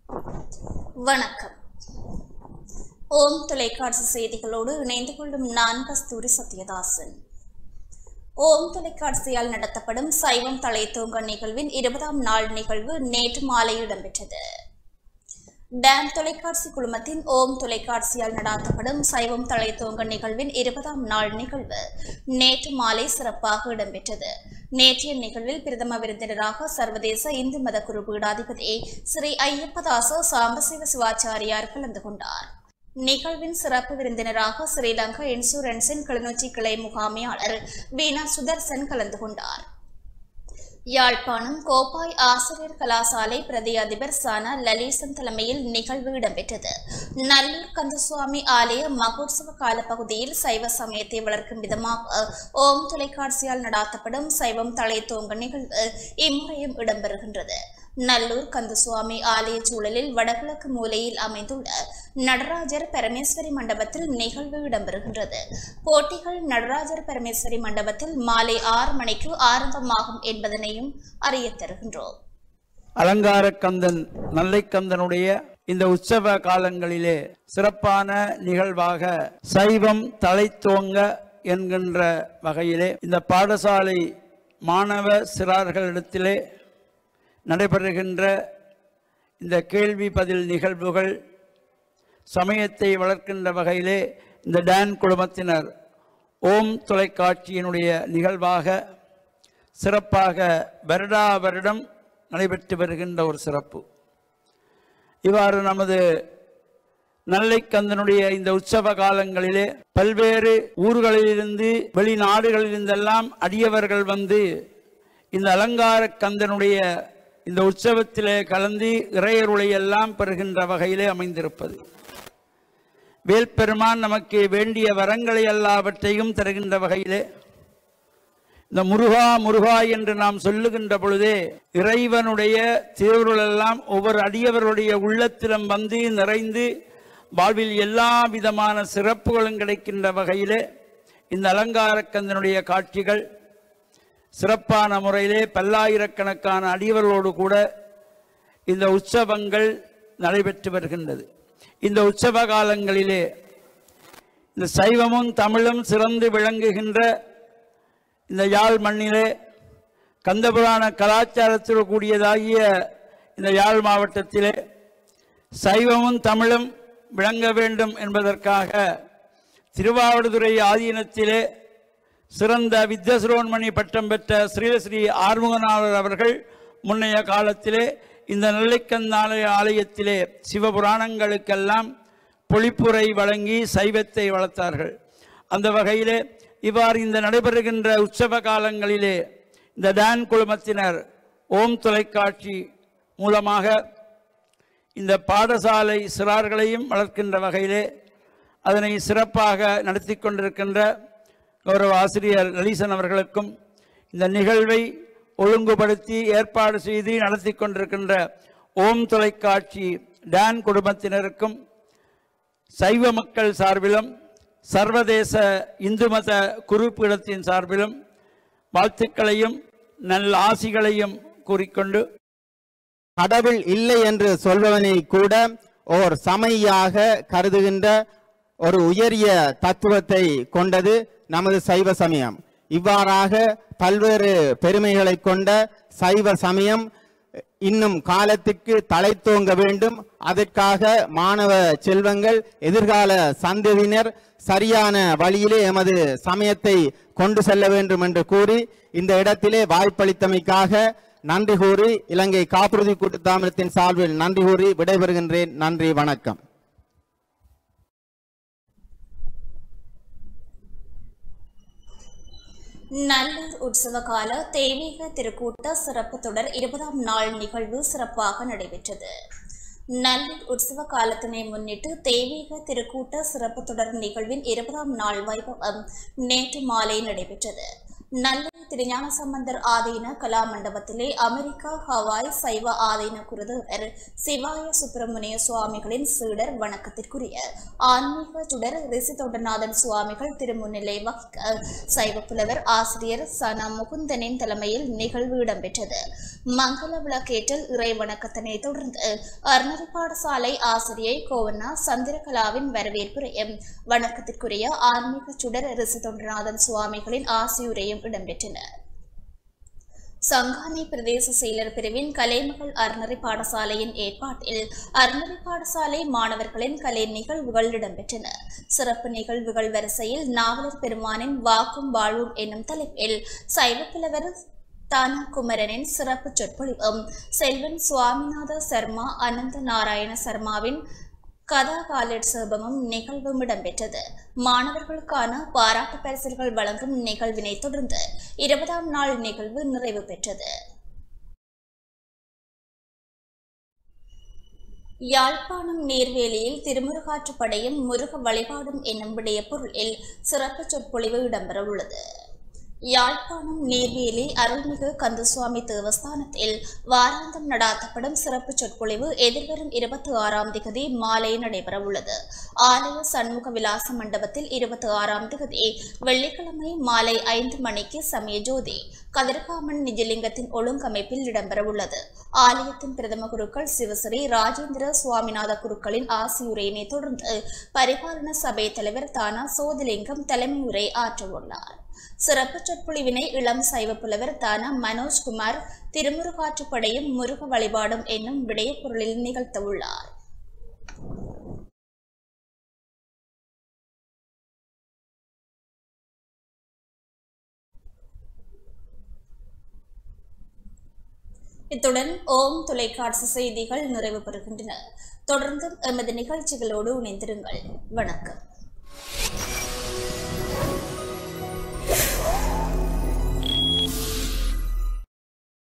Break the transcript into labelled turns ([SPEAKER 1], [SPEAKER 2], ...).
[SPEAKER 1] வணக்கம் ஓம் தொலைக்காட்சி செய்திகளோடு இணைந்து கொள்ளும் நான் கஸ்தூரி சத்யதாசன் ஓம் தொலைக்காட்சியால் நடத்தப்படும் சைவம் தலைத்தோங்க நிகழ்வின் இருபதாம் நாள் நிகழ்வு நேற்று மாலை இடம்பெற்றது டாம் தொலைக்காட்சி குழுமத்தின் ஓம் தொலைக்காட்சியால் நடாத்தப்படும் சைவம் தலைத்தோங்க நிகழ்வின் இருபதாம் நாள் நிகழ்வு நேற்று மாலை சிறப்பாக இடம்பெற்றது நேற்றைய நிகழ்வில் பிரதம விருந்தினராக சர்வதேச இந்து மத குரு பீடாதிபதி ஸ்ரீ ஐயப்பதாச சாம்பசிவ சிவாச்சாரியார் கலந்து கொண்டார் நிகழ்வின் சிறப்பு விருந்தினராக ஸ்ரீலங்கா இன்சூரன்ஸின் கிளிநொச்சி கிளை முகாமையாளர் வீணா சுதர்சன் கலந்து கொண்டார் யாழ்ப்பாணம் கோப்பாய் ஆசிரியர் கலாசாலை பிரதி அதிபர் சானா லலீசன் தலைமையில் நிகழ்வு இடம்பெற்றது நல்லூர் கந்தசுவாமி ஆலய மகோத்சவ கால பகுதியில் சைவ சமயத்தை வளர்க்கும் விதமாக ஓம் தொலைக்காட்சியால் நடாத்தப்படும் சைவம் தலைத்தோங்க நிகழ்வு இம்முறையும் இடம்பெறுகின்றது நல்லூர் கந்தசுவாமி ஆலய சூழலில் வடகிழக்கு மூலையில் அமைந்துள்ள நடராஜர் பரமேஸ்வரி மண்டபத்தில் நிகழ்வு இடம்பெறுகின்றது போட்டிகள் நடராஜர் பரமேஸ்வரி மண்டபத்தில் மாலை ஆறு மணிக்கு ஆரம்பமாகும் என்பதனையும் அறியத் தருகின்றோம்
[SPEAKER 2] அலங்கார கந்தன் நல்லைக்கந்தனுடைய இந்த உற்சவ காலங்களிலே சிறப்பான நிகழ்வாக சைவம் தலைத்தோங்க என்கின்ற வகையிலே இந்த பாடசாலை மாணவ சிறார்களிடத்திலே நடைபெறுகின்ற இந்த கேள்வி பதில் நிகழ்வுகள் சமயத்தை வளர்க்கின்ற வகையிலே இந்த டான் குழுமத்தினர் ஓம் தொலைக்காட்சியினுடைய நிகழ்வாக சிறப்பாக வருடா வருடம் நடைபெற்று வருகின்ற ஒரு சிறப்பு இவ்வாறு நமது நல்லைக்கந்தனுடைய இந்த உற்சவ காலங்களிலே பல்வேறு ஊர்களிலிருந்து வெளிநாடுகளிலிருந்தெல்லாம் அடியவர்கள் வந்து இந்த அலங்கார கந்தனுடைய இந்த உற்சவத்திலே கலந்து இறையருளை எல்லாம் பெறுகின்ற வகையிலே அமைந்திருப்பது வேல்பெருமான் நமக்கு வேண்டிய வரங்களை எல்லாவற்றையும் தருகின்ற வகையிலே இந்த முருகா முருகா என்று நாம் சொல்லுகின்ற பொழுதே இறைவனுடைய திருவுருளெல்லாம் ஒவ்வொரு அடியவருடைய உள்ளத்திலும் வந்து நிறைந்து வாழ்வில் எல்லா விதமான சிறப்புகளும் கிடைக்கின்ற வகையிலே இந்த அலங்காரக்கந்தனுடைய காட்சிகள் சிறப்பான முறையிலே பல்லாயிரக்கணக்கான அடியவர்களோடு கூட இந்த உற்சவங்கள் நடைபெற்று வருகின்றது இந்த உற்சவ காலங்களிலே இந்த சைவமும் தமிழும் சிறந்து விளங்குகின்ற இந்த யாழ் மண்ணிலே கந்தபுராண கலாச்சாரத்தில் கூடியதாகிய இந்த யாழ் மாவட்டத்திலே சைவமும் தமிழும் விளங்க வேண்டும் என்பதற்காக திருவாவடுதுறை ஆதீனத்திலே சிறந்த வித்யசிரோன்மணி பட்டம் பெற்ற ஸ்ரீலஸ்ரீ ஆறுமுகநாதர் அவர்கள் முன்னைய காலத்திலே இந்த நெல்லைக்கந்தாலய ஆலயத்திலே சிவபுராணங்களுக்கெல்லாம் பொழிப்புரை வழங்கி சைவத்தை வளர்த்தார்கள் அந்த வகையிலே இவ்வாறு இந்த நடைபெறுகின்ற உற்சவ காலங்களிலே இந்த டான் குழுமத்தினர் ஓம் தொலைக்காட்சி மூலமாக இந்த பாடசாலை சிறார்களையும் வளர்க்கின்ற வகையிலே அதனை சிறப்பாக நடத்தி கொண்டிருக்கின்ற கௌரவ ஆசிரியர் லலிசன் அவர்களுக்கும் இந்த நிகழ்வை ஒழுங்குபடுத்தி ஏற்பாடு செய்து நடத்தி கொண்டிருக்கின்ற ஓம் தொலைக்காட்சி டான் குடும்பத்தினருக்கும் சைவ மக்கள் சார்பிலும் சர்வதேச இந்து மத குறுப்பீடத்தின் சார்பிலும் வாழ்த்துக்களையும் நல்ல ஆசிகளையும் கூறிக்கொண்டு
[SPEAKER 3] கடவுள் இல்லை என்று சொல்பவனை கூட ஓர் சமையாக கருதுகின்ற ஒரு உயரிய தத்துவத்தை கொண்டது நமது சைவ சமயம் இவ்வாறாக பல்வேறு பெருமைகளை கொண்ட சைவ சமயம் இன்னும் காலத்துக்கு தலைத்தோங்க வேண்டும் அதற்காக மாணவ செல்வங்கள் எதிர்கால சந்ததியினர் சரியான வழியிலே எமது சமயத்தை கொண்டு செல்ல வேண்டும் என்று கூறி இந்த இடத்திலே வாய்ப்பளித்தமைக்காக நன்றி கூறி இலங்கை காப்புறுதி கூட்டுத்தாமரத்தின் சார்பில் நன்றி கூறி விடைபெறுகின்றேன் நன்றி வணக்கம்
[SPEAKER 1] நல்லூர் உற்சவ கால தெய்வீக திருக்கூட்ட சிறப்பு தொடர் இருபதாம் நாள் நிகழ்வு சிறப்பாக நடைபெற்றது நல்லூர் உற்சவ காலத்தினை முன்னிட்டு தெய்வீக திருக்கூட்ட சிறப்பு தொடர் நிகழ்வின் இருபதாம் நாள் வைபவம் நேற்று மாலை நடைபெற்றது நல்ல திருஞான சம்பந்தர் ஆதீன கலா மண்டபத்திலே அமெரிக்கா ஹவாய் சைவ ஆதீன குருதர் சிவாய சுப்பிரமணிய சுவாமிகளின் சீடர் வணக்கத்திற்குரிய ஆன்மீக சுடர் ரிஷி தொண்டநாதன் சுவாமிகள் திருமுன்னிலை வகிக்க சைவ புலவர் ஆசிரியர் சன முகுந்தனின் தலைமையில் நிகழ்வு இடம்பெற்றது மங்கள விளக்கேற்றல் இறை வணக்கத்தினை தொடர்ந்து அறநெறி பாடசாலை ஆசிரியை கோவண்ணா சந்திரகலாவின் வரவேற்புரையும் வணக்கத்திற்குரிய ஆன்மீக சுடர் ரிஷி தொண்டநாதன் சுவாமிகளின் ஆசியுரையும் இடம்பெற்றன சங்கானை பிரதேச செயலர் பிரிவின் கலைமகள் அறநெறி பாடசாலையின் ஏற்பாட்டில் அறநெறி பாடசாலை மாணவர்களின் கலை நிகழ்வுகள் இடம்பெற்றன சிறப்பு நிகழ்வுகள் வரிசையில் நாவலர் பெருமானின் வாக்கும் வாழ்வும் என்னும் தலைப்பில் சைவப்புலவர் தானா குமரனின் சிறப்பு சொற்பொழிவும் செல்வன் சுவாமிநாத சர்மா அனந்த நாராயண சர்மாவின் கதா காலட் சேபமும் நிகழ்வும் இடம்பெற்றது மாணவர்களுக்கான பாராட்டு பரிசில்கள் வழங்கும் நிகழ்வினை தொடர்ந்து இருபதாம் நாள் நிகழ்வு நிறைவு பெற்றது யாழ்ப்பாணம் நீர்வேலியில் திருமுருகாற்றுப்படையும் முருக வழிபாடும் என்னும் விடய பொருளில் சிறப்பு சொற்பொழிவு இடம்பெறவுள்ளது யாழ்ப்பாணம் நீர்வேலி அருள்மிகு கந்தசுவாமி தேவஸ்தானத்தில் வாராந்தம் நடாத்தப்படும் சிறப்பு சொற்பொழிவு எதிர்வரும் இருபத்தி ஆறாம் திகதி மாலை நடைபெறவுள்ளது ஆலய சண்முக விலாச மண்டபத்தில் இருபத்தி ஆறாம் திகதி வெள்ளிக்கிழமை மாலை ஐந்து மணிக்கு சமய ஜோதி கதிர்காமன் நிஜலிங்கத்தின் ஒழுங்கமைப்பில் இடம்பெறவுள்ளது ஆலயத்தின் பிரதம குருக்கள் சிவஸ்ரீ ராஜேந்திர சுவாமிநாத குருக்களின் ஆசியுரையினை தொடர்ந்து பரிபாலன சபை தலைவர் தானா சோதிலிங்கம் தலைமையுரை ஆற்றவுள்ளார் சிறப்பு சொற்பொழிவினை இளம் சைவ புலவர் தானா மனோஜ்குமார் திருமுருகாற்றுப்படையும் முருக வழிபாடும் என்னும் விடயப் பொருளில் நிகழ்த்தவுள்ளார் இத்துடன் ஓம் தொலைக்காட்சி செய்திகள் நிறைவு பெறுகின்றன தொடர்ந்தும் எமது நிகழ்ச்சிகளோடு இணைந்திருங்கள் வணக்கம்